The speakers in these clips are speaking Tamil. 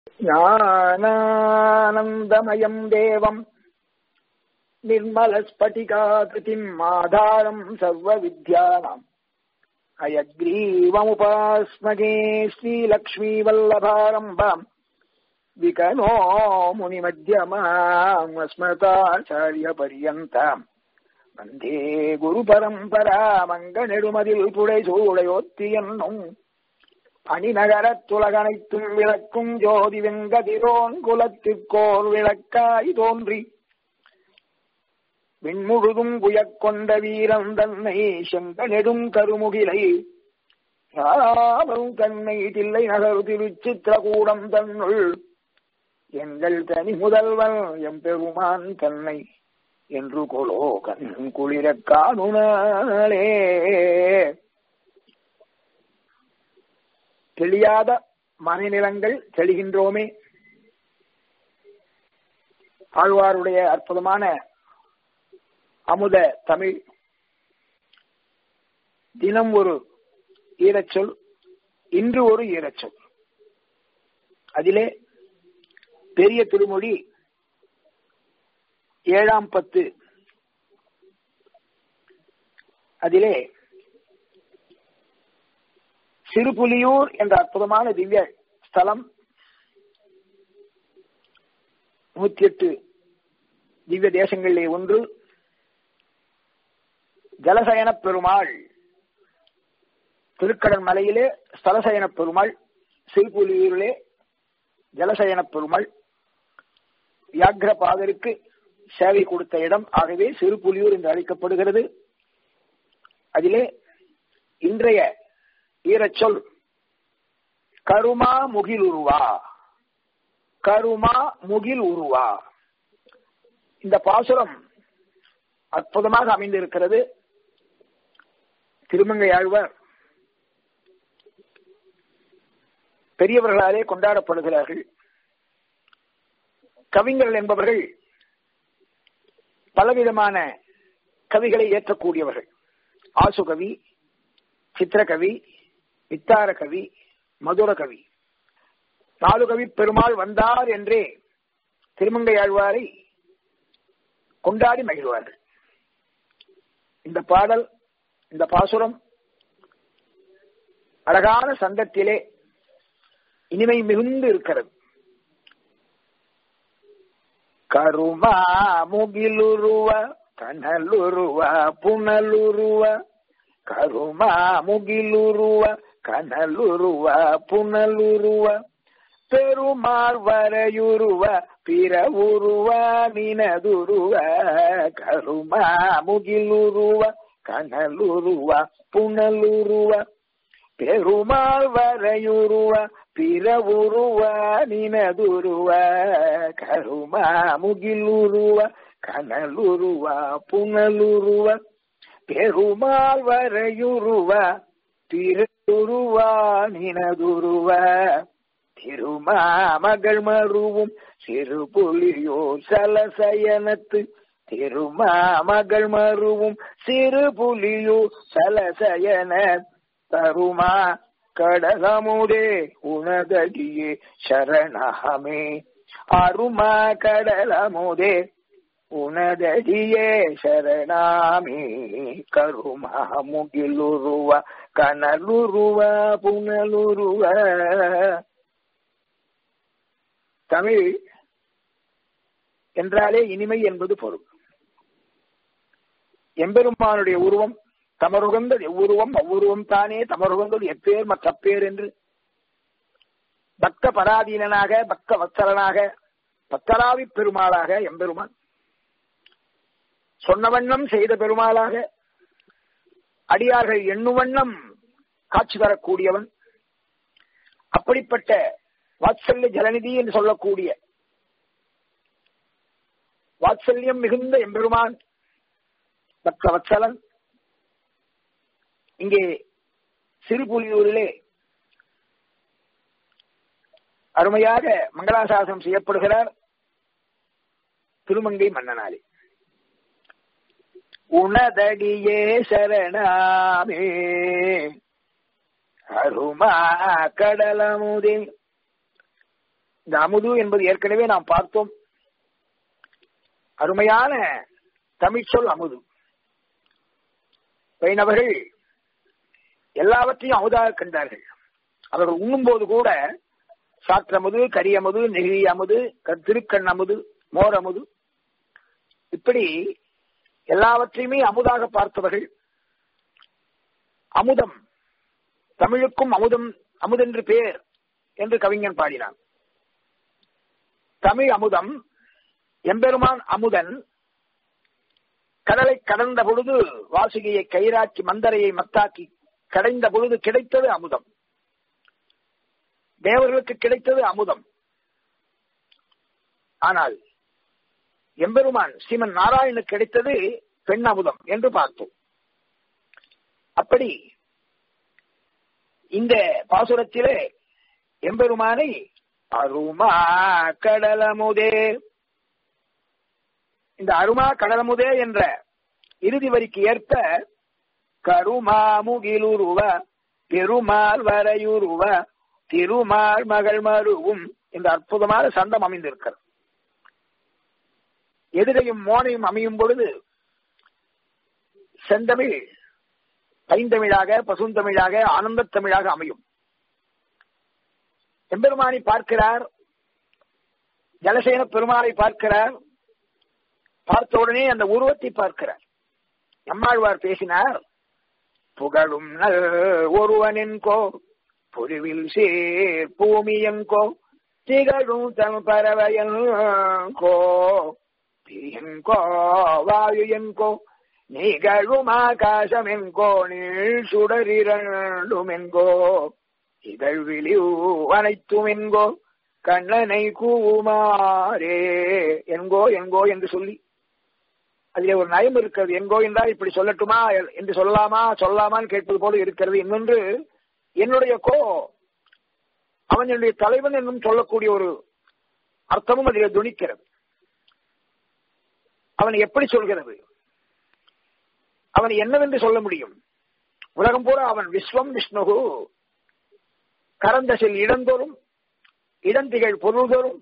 ஞானானந்தமயம் தேவம் निर्मलस्फटिकाकृतिम् आधारम् सर्वविद्यानाम् अयग्रीवमुपास्मगे श्रीलक्ष्मीवल्लभारम्भाम् विकनो मुनिमध्यमाम् अस्मताचार्यपर्यन्ताम् வந்தே குரு பரம்பரா மங்கநெடுமதில் புடை சூடையோத்தி என்னும் அணிநகரத் துலகனைத்தும் விளக்கும் ஜோதி வெங்கதிரோன் குலத்திற்கோர் விளக்காய் தோன்றி விண்முழுதும் புயக்கொண்ட வீரம் தன்னை செங்கனெடும் கருமுகிலை ராமரும் தன்னை தில்லை நகர் திருச்சித்திரகூடம் தன்னுள் எங்கள் தனி முதல்வன் எம்பெருமான் தன்னை என்று கொலோ கண் குளிர காணுனாளே தெளியாத மனைநிலங்கள் தெளிகின்றோமே ஆழ்வாருடைய அற்புதமான அமுத தமிழ் தினம் ஒரு ஈரச்சொல் இன்று ஒரு ஈரச்சொல் அதிலே பெரிய திருமொழி ஏழாம் பத்து அதிலே சிறுபுலியூர் என்ற அற்புதமான திவ்ய ஸ்தலம் நூத்தி எட்டு திவ்ய தேசங்களிலே ஒன்று ஜலசயன பெருமாள் திருக்கடல் மலையிலே ஸ்தலசயன பெருமாள் சிறுபுலியூரிலே ஜலசயன பெருமாள் வியாகிர பாதருக்கு சேவை கொடுத்த இடம் ஆகவே சிறுபுலியூர் என்று அழைக்கப்படுகிறது அதிலே இன்றைய ஈரச்சொல் கருமா முகில் உருவா கருமா முகில் உருவா இந்த பாசுரம் அற்புதமாக அமைந்திருக்கிறது திருமங்கை ஆழ்வார் பெரியவர்களாலே கொண்டாடப்படுகிறார்கள் கவிஞர்கள் என்பவர்கள் பலவிதமான கவிகளை ஏற்றக்கூடியவர்கள் ஆசுகவி சித்திரகவி வித்தார கவி மதுர கவி நாலு கவி பெருமாள் வந்தார் என்றே திருமங்கை ஆழ்வாரை கொண்டாடி மகிழ்வார்கள் இந்த பாடல் இந்த பாசுரம் அழகான சந்தத்திலே இனிமை மிகுந்து இருக்கிறது கருமா முகிலுருவ கனலுருவ புனலுருவ கருமா முகிலுருவ கனலுருவ புனலுருவ பெருமாள் வரையுருவ பிற உருவ நினதுருவ கருமா முகிலுருவ கனலுருவ புனலுருவ பெருமாள் வரையுருவ பிற உருவ நினதுருவ கருமா முகிலுருவ கனலுருவ புனலுருவ பெருமாள் வரையுருவ திருருவ நினதுருவ திருமாமகள் மருவும் சிறு புலியோ சலசயனத்து திருமாமகள் மருவும் சிறு புலியோ சலசயன தருமா கடலமுதே உனதடியே சரணமே அருமா கடலமுதே உனதடியே சரணாமே கருமா முகிலுருவ கனலுருவ புனலுருவ தமிழ் என்றாலே இனிமை என்பது பொருள் எம்பெருமானுடைய உருவம் தமருகந்தது எவ்வுருவம் அவ்வுருவம் தானே தமருகந்தது எப்பேர் மற்றப்பேர் என்று பக்த பராதீனனாக பக்த வத்சலனாக பத்தராவி பெருமாளாக எம்பெருமான் சொன்ன வண்ணம் செய்த பெருமாளாக அடியார்கள் எண்ணுவண்ணம் காட்சி தரக்கூடியவன் அப்படிப்பட்ட வாத்சல்ய ஜலநிதி என்று சொல்லக்கூடிய வாத்சல்யம் மிகுந்த எம்பெருமான் பக்த வத்சலன் இங்கே சிறுபுலியூரிலே அருமையாக மங்களாசாசனம் செய்யப்படுகிறார் திருமங்கை மன்னனாலே உனதடியே சரணாமே அருமா கடலமுதே இந்த அமுது என்பது ஏற்கனவே நாம் பார்த்தோம் அருமையான தமிழ்ச்சொல் அமுது வைணவர்கள் எல்லாவற்றையும் அமுதாக கண்டார்கள் அவர்கள் உண்ணும்போது கூட சாற்றமுது கரியமுது நெகிழி அமுது திருக்கண் அமுது மோர் அமுது இப்படி எல்லாவற்றையுமே அமுதாக பார்த்தவர்கள் அமுதம் தமிழுக்கும் அமுதம் அமுதென்று பேர் என்று கவிஞன் பாடினான் தமிழ் அமுதம் எம்பெருமான் அமுதன் கடலை கடந்த பொழுது வாசுகியை கயிறாக்கி மந்தரையை மத்தாக்கி கடைந்த பொழுது கிடைத்தது அமுதம் தேவர்களுக்கு கிடைத்தது அமுதம் ஆனால் எம்பெருமான் ஸ்ரீமன் நாராயணுக்கு கிடைத்தது பெண் அமுதம் என்று பார்த்தோம் அப்படி இந்த பாசுரத்திலே எம்பெருமானை அருமா கடலமுதே இந்த அருமா கடலமுதே என்ற இறுதி வரிக்கு ஏற்ப கருமா முகிலுருவ பெருமாள் வரையுருவ திருமால் மகள் மருவும் இந்த அற்புதமான சந்தம் அமைந்திருக்கிறது எதிரையும் மோனையும் அமையும் பொழுது செந்தமிழ் பைந்தமிழாக பசுந்தமிழாக ஆனந்த தமிழாக அமையும் எம்பெருமானை பார்க்கிறார் ஜலசேன பெருமாளை பார்க்கிறார் பார்த்த உடனே அந்த உருவத்தை பார்க்கிறார் நம்மாழ்வார் பேசினார் புகழும் நல் ஒருவனின்கோ பொருவில் சேர் பூமியங்கோ திகழும் தன் பறவையன்கோ பிரியன்கோ வாயுயன்கோ நிகழும் ஆகாசமென்கோ நீள் சுடரிரண்டுமென்கோ இகழ்விழிவு அனைத்துமென்கோ கண்ணனை கூமாரே என்கோ என்கோ என்று சொல்லி அதிலே ஒரு நயம் இருக்கிறது என்கோ என்றால் இப்படி சொல்லட்டுமா என்று சொல்லலாமா சொல்லலாமான்னு கேட்பது போல இருக்கிறது இன்னொன்று என்னுடைய கோ அவன் என்னுடைய தலைவன் என்னும் சொல்லக்கூடிய ஒரு அர்த்தமும் அதிலே துணிக்கிறது அவன் எப்படி சொல்கிறது அவன் என்னவென்று சொல்ல முடியும் உலகம் பூரா அவன் விஸ்வம் விஷ்ணுகு கரந்தசில் இடந்தோறும் இடந்திகள் பொருள்தோறும்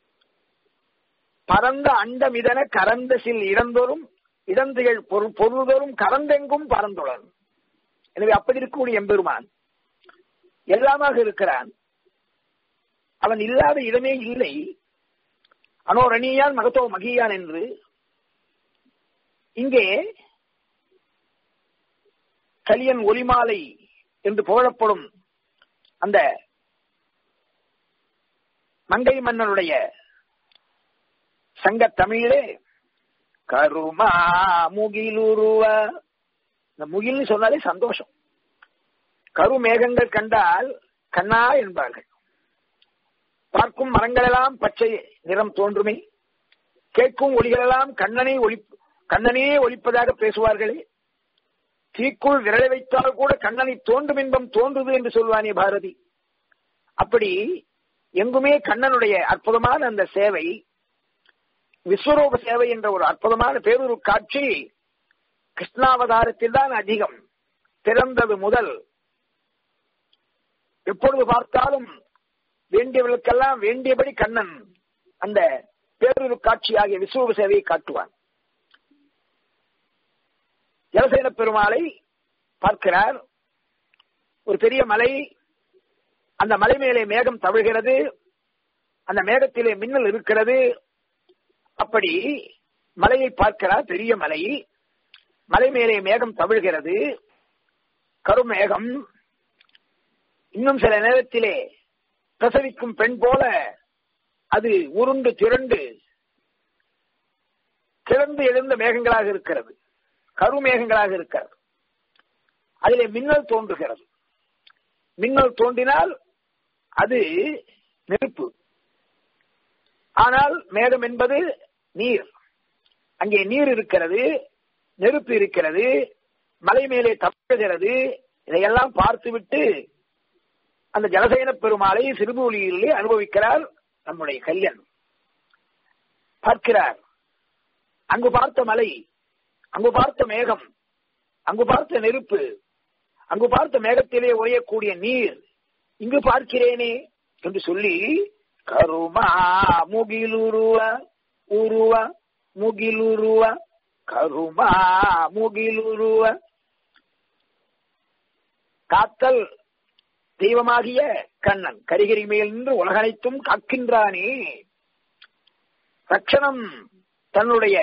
பரந்த அண்டமிதன கரந்தசில் இடந்தோறும் இடந்திகள் பொருள் பொருள்தோறும் கரந்தெங்கும் பரந்துடன் எனவே அப்படி இருக்கக்கூடிய எம்பெருமான் எல்லாமாக இருக்கிறான் அவன் இல்லாத இடமே இல்லை அனோரணியான் மகத்தோ மகியான் என்று இங்கே கலியன் ஒலிமாலை என்று புகழப்படும் அந்த மங்கை மன்னனுடைய சங்க தமிழே கருமா முகிலுருவ இந்த முகில்னு சொன்னாலே சந்தோஷம் கரு மேகங்கள் கண்டால் கண்ணா என்பார்கள் பார்க்கும் மரங்களெல்லாம் பச்சை நிறம் தோன்றுமே கேட்கும் ஒளிகளெல்லாம் கண்ணனை ஒளி கண்ணனே ஒழிப்பதாக பேசுவார்களே தீக்குள் விரலை வைத்தால் கூட கண்ணனை தோன்றும் இன்பம் தோன்றுது என்று சொல்வானே பாரதி அப்படி எங்குமே கண்ணனுடைய அற்புதமான அந்த சேவை விஸ்வரூப சேவை என்ற ஒரு அற்புதமான பேரொரு காட்சி கிருஷ்ணாவதாரத்தில் தான் அதிகம் பிறந்தது முதல் எப்பொழுது பார்த்தாலும் வேண்டியவர்களுக்கெல்லாம் வேண்டியபடி கண்ணன் அந்த பேரொரு காட்சியாகிய விஸ்வரூப சேவையை காட்டுவான் ஜலசேன பெருமாளை பார்க்கிறார் ஒரு பெரிய மலை அந்த மலை மேலே மேகம் தவிழ்கிறது அந்த மேகத்திலே மின்னல் இருக்கிறது அப்படி மலையை பார்க்கிறார் பெரிய மலை மலை மேலே மேகம் தவிழ்கிறது கருமேகம் இன்னும் சில நேரத்திலே பிரசவிக்கும் பெண் போல அது உருண்டு திரண்டு திறந்து எழுந்த மேகங்களாக இருக்கிறது கருமேகங்களாக இருக்கிறது அதிலே மின்னல் தோன்றுகிறது மின்னல் தோன்றினால் அது நெருப்பு ஆனால் மேகம் என்பது நீர் அங்கே நீர் இருக்கிறது நெருப்பு இருக்கிறது மலை மேலே தப்புகிறது இதையெல்லாம் பார்த்துவிட்டு அந்த ஜலசேன பெருமாளை சிறுபூலியிலே அனுபவிக்கிறார் நம்முடைய கல்யன் பார்க்கிறார் அங்கு பார்த்த மலை அங்கு பார்த்த மேகம் அங்கு பார்த்த நெருப்பு அங்கு பார்த்த மேகத்திலே உரையக்கூடிய நீர் இங்கு பார்க்கிறேனே என்று சொல்லி கருமா முகிலுருவ உருவ முகிலுருவ கருமா முகிலுருவ காத்தல் தெய்வமாகிய கண்ணன் கரிகரி மேல் நின்று உலகனைத்தும் காக்கின்றானே ரட்சணம் தன்னுடைய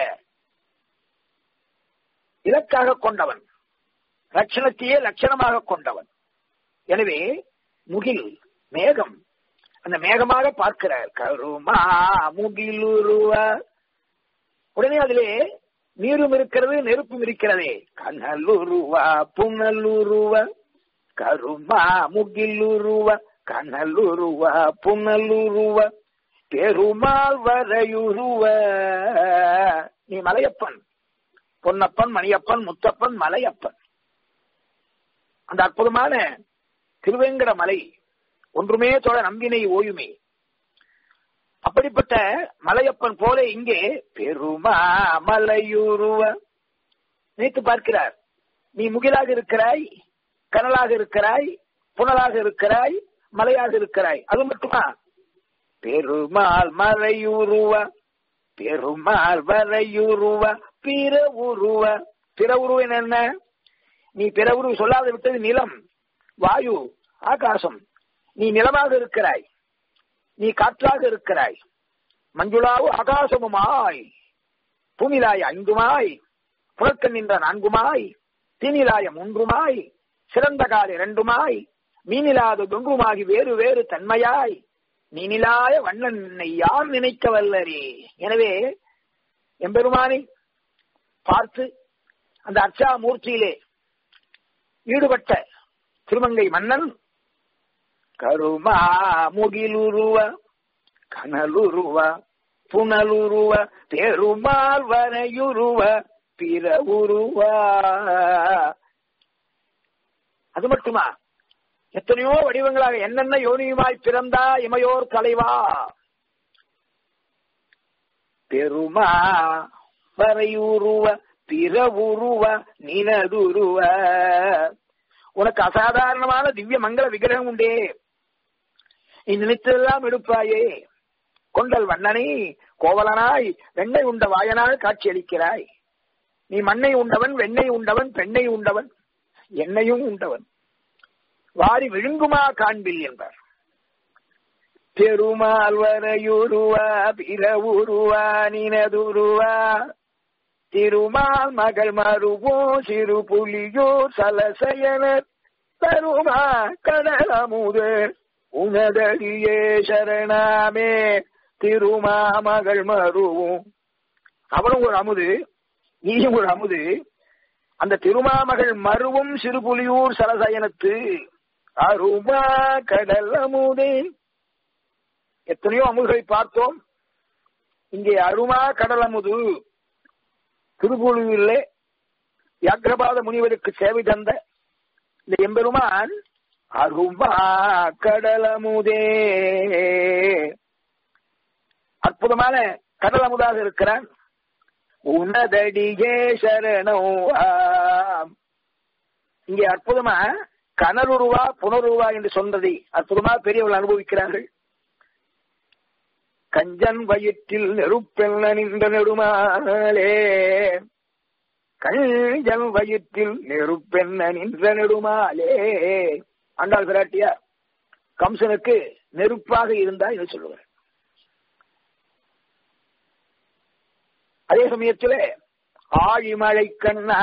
இலக்காக கொண்டவன் ரட்சணத்தையே லட்சணமாக கொண்டவன் எனவே முகில் மேகம் அந்த மேகமாக பார்க்கிறார் கருமா முகிலுருவ உடனே அதிலே நீரும் இருக்கிறது நெருப்பும் இருக்கிறதே கண்ணலுருவா புனலுருவ கருமா முகிலுருவ கண்ணலுருவ புனலுருவ பெருமாள் வரையுருவ நீ மலையப்பன் பொன்னப்பன் மணியப்பன் முத்தப்பன் மலையப்பன் அந்த அற்புதமான திருவேங்கட மலை ஒன்றுமே தொழ நம்பினை ஓயுமே அப்படிப்பட்ட மலையப்பன் போல இங்கே பெருமா மலையுருவ நினைத்து பார்க்கிறார் நீ முகிலாக இருக்கிறாய் கனலாக இருக்கிறாய் புனலாக இருக்கிறாய் மலையாக இருக்கிறாய் அது மட்டுமா பெருமாள் மலையுருவ பெருமாள் வரையுருவ பிற உருவ பிற உருவன் என்ன நீ பிற உருவ சொல்லாத விட்டது நிலம் வாயு ஆகாசம் நீ நிலமாக இருக்கிறாய் நீ காற்றாக இருக்கிறாய் மஞ்சுளாவு ஆகாசமுமாய் பூமிலாய ஐந்துமாய் புறக்கண் நின்ற நான்குமாய் தீனிலாய மூன்றுமாய் சிறந்த கால இரண்டுமாய் மீனிலாத தொங்குமாகி வேறு வேறு தன்மையாய் நீனிலாய வண்ணன் யார் நினைக்க வல்லரே எனவே எம்பெருமானை பார்த்து அந்த அர்ச்சா மூர்த்தியிலே ஈடுபட்ட திருமங்கை மன்னன் கருமா முகிலுருவ கனலுருவ புனலுருவ பெருமாள் வரையுருவ பிற உருவா அது மட்டுமா எத்தனையோ வடிவங்களாக என்னென்ன யோனியுமாய் பிறந்தா இமையோர் தலைவா பெருமா வரையுருவ பிற உருவ நினதுருவ உனக்கு அசாதாரணமான திவ்ய மங்கள விக்கிரகம் உண்டே நீ நினைத்ததெல்லாம் எடுப்பாயே கொண்டல் வண்ணனை கோவலனாய் வெண்ணெய் உண்ட வாயனாக காட்சியளிக்கிறாய் நீ மண்ணை உண்டவன் வெண்ணெய் உண்டவன் பெண்ணை உண்டவன் எண்ணெயும் உண்டவன் வாரி விழுங்குமா காண்பில் என்பார் பெருமாள் வரையுருவா பிற உருவா நினதுருவா திருமால் மகள் மருவோ சிறு புலியோ சலசயனர் தருமா கடலமுது உனதடியே சரணாமே திருமா மகள் மருவும் அவனும் ஒரு அமுது நீயும் ஒரு அமுது அந்த திருமாமகள் மருவும் சிறுபுலியூர் சலசயனத்து அருமா கடல் அமுதே எத்தனையோ அமுதுகளை பார்த்தோம் இங்கே அருமா கடல் அமுது திருப்புலியூரிலே வியாக்கிரபாத முனிவருக்கு சேவை தந்த இந்த எம்பெருமான் அருமா கடலமுதே அற்புதமான கடல் அமுதாக இருக்கிறான் உனதடியே சரணோ இங்கே அற்புதமா கனருருவா புனருருவா என்று சொன்னதை அற்புதமா பெரியவர்கள் அனுபவிக்கிறார்கள் கஞ்சன் வயிற்றில் நெருப்பெல்ல நின்ற நெடுமாலே கஞ்சன் வயிற்றில் நெருப்பென்ன நின்ற நெடுமாலே ஆண்டாள் பிராட்டியா கம்சனுக்கு நெருப்பாக இருந்தா என்று சொல்லுவார் அதே சமயத்தில் ஆழிமழை கண்ணா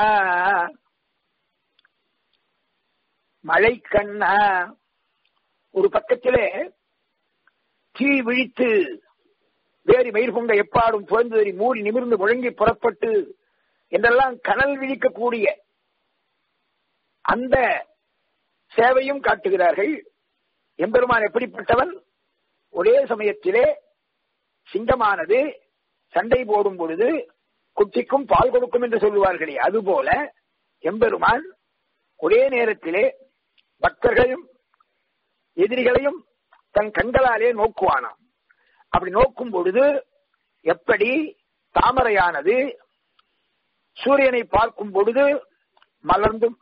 மழை கண்ணா ஒரு பக்கத்திலே தீ விழித்து வேறு மயிர் பொங்க எப்பாடும் புகழ்ந்ததை மூடி நிமிர்ந்து முழங்கி புறப்பட்டு என்றெல்லாம் கனல் விழிக்கக்கூடிய அந்த சேவையும் காட்டுகிறார்கள் எம்பெருமான் எப்படிப்பட்டவன் ஒரே சமயத்திலே சிங்கமானது சண்டை போடும் பொழுது குட்டிக்கும் பால் கொடுக்கும் என்று சொல்லுவார்களே அதுபோல எம்பெருமான் ஒரே நேரத்திலே பக்தர்களையும் எதிரிகளையும் தன் கண்களாலே நோக்குவானாம் அப்படி நோக்கும் பொழுது எப்படி தாமரையானது சூரியனை பார்க்கும் பொழுது மலர்ந்தும்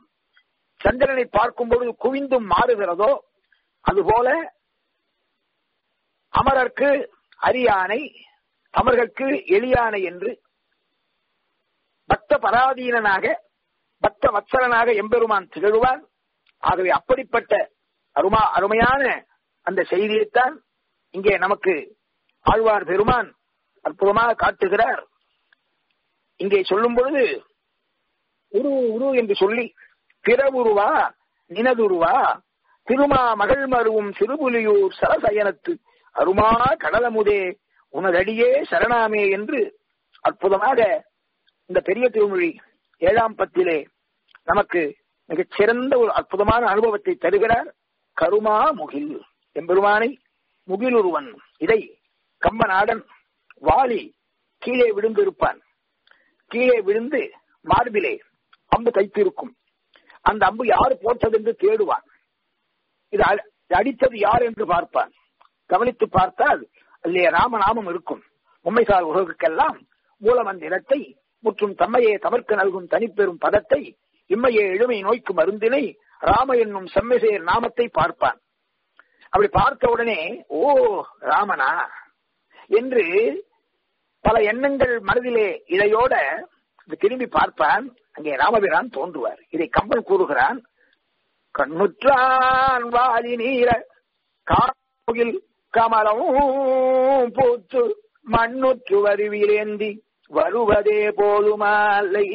சந்திரனை பார்க்கும் பொழுது குவிந்தும் மாறுகிறதோ அதுபோல அமரர்க்கு அரியானை அமர்களுக்கு எளியானை என்று பக்த பராதீனனாக பக்த வத்சலனாக எம்பெருமான் திகழ்வான் ஆகவே அப்படிப்பட்ட அருமா அருமையான அந்த செய்தியைத்தான் இங்கே நமக்கு ஆழ்வார் பெருமான் அற்புதமாக காட்டுகிறார் இங்கே சொல்லும் பொழுது உரு உரு என்று சொல்லி பிறவுருவா நினதுருவா திருமா மகள் மருவும் சிறுபுலியூர் சரசயனத்து அருமா கடலமுதே உனதடியே சரணாமே என்று அற்புதமாக இந்த பெரிய திருமொழி ஏழாம் பத்திலே நமக்கு மிகச் சிறந்த ஒரு அற்புதமான அனுபவத்தை தருகிறார் கருமா முகில் எம்பெருமானை முகிலுருவன் இதை கம்பநாடன் வாலி கீழே விழுந்து இருப்பான் கீழே விழுந்து மார்பிலே அம்பு தைத்திருக்கும் அந்த அம்பு யாரு போட்டது என்று தேடுவான் இது அடித்தது யார் என்று பார்ப்பான் கவனித்து பார்த்தால் அல்லே ராமநாமம் இருக்கும் உண்மைசார் உலகுக்கெல்லாம் மூலமந்திரத்தை முற்றும் தம்மையே தமர்க்க நல்கும் தனிப்பெரும் பதத்தை இம்மையே எளிமை நோய்க்கு மருந்தினை ராம என்னும் செம்மைசேர் நாமத்தை பார்ப்பான் அப்படி பார்த்த உடனே ஓ ராமனா என்று பல எண்ணங்கள் மனதிலே இடையோட திரும்பி பார்ப்பான் அங்கே ராமபிரான் தோன்றுவார் இதை கம்பன் கூறுகிறான் கண்ணுற்றான் வாலி நீர காயில் கமலம் பூத்து மண்ணுற்று வருவிலேந்தி வருவதே போலுமாலை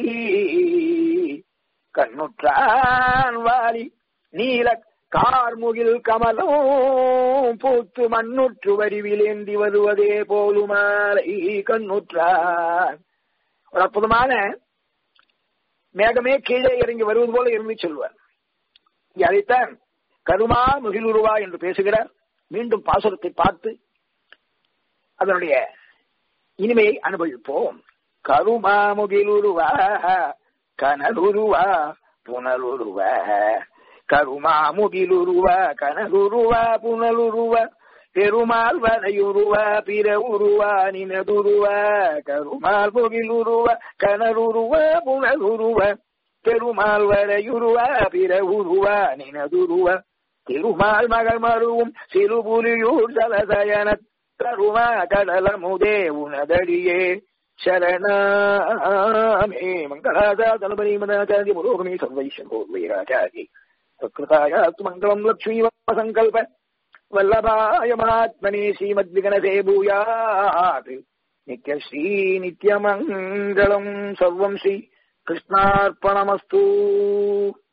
கண்ணுற்றான் வாலி நீல கார்முகில் கமலம் பூத்து மண்ணுற்று வரிவிலேந்தி வருவதே போலுமாலை கண்ணுற்றான் ஒரு அற்புதமான மேகமே கீழே இறங்கி வருவது போல இருந்து சொல்வார் அதைத்தான் கருமா முகிலுருவா என்று பேசுகிறார் மீண்டும் பாசுரத்தை பார்த்து அதனுடைய இனிமையை அனுபவிப்போம் கருமா முகிலுருவா கனலுருவா புனலுருவா கருமா முகிலுருவா கனலுருவா புனலுருவா பெருமாள் வரையுருவா பிற உருவா நினதுருவா கருமால் முகிலுருவா கனருருவா புனலுருவா பெருமாள் வரையுருவா பிற உருவா நினதுருவா திருமால் மகள் மருவும் சிறுபுலியூர் ஜலதயன தருவா கடலமுதே உனதடியே शरणामे मङ्गलादातलपरी मदाचार्य पुरोगमे सर्वैश्वरोर्वैराचार्ये सत्कृतायास्तु मङ्गलम् लक्ष्मीवसङ्कल्प वल्लभाय महात्मने श्रीमद्विगणसे भूयात् नित्यश्री नित्यमङ्गलम् सर्वम् श्री कृष्णार्पणमस्तु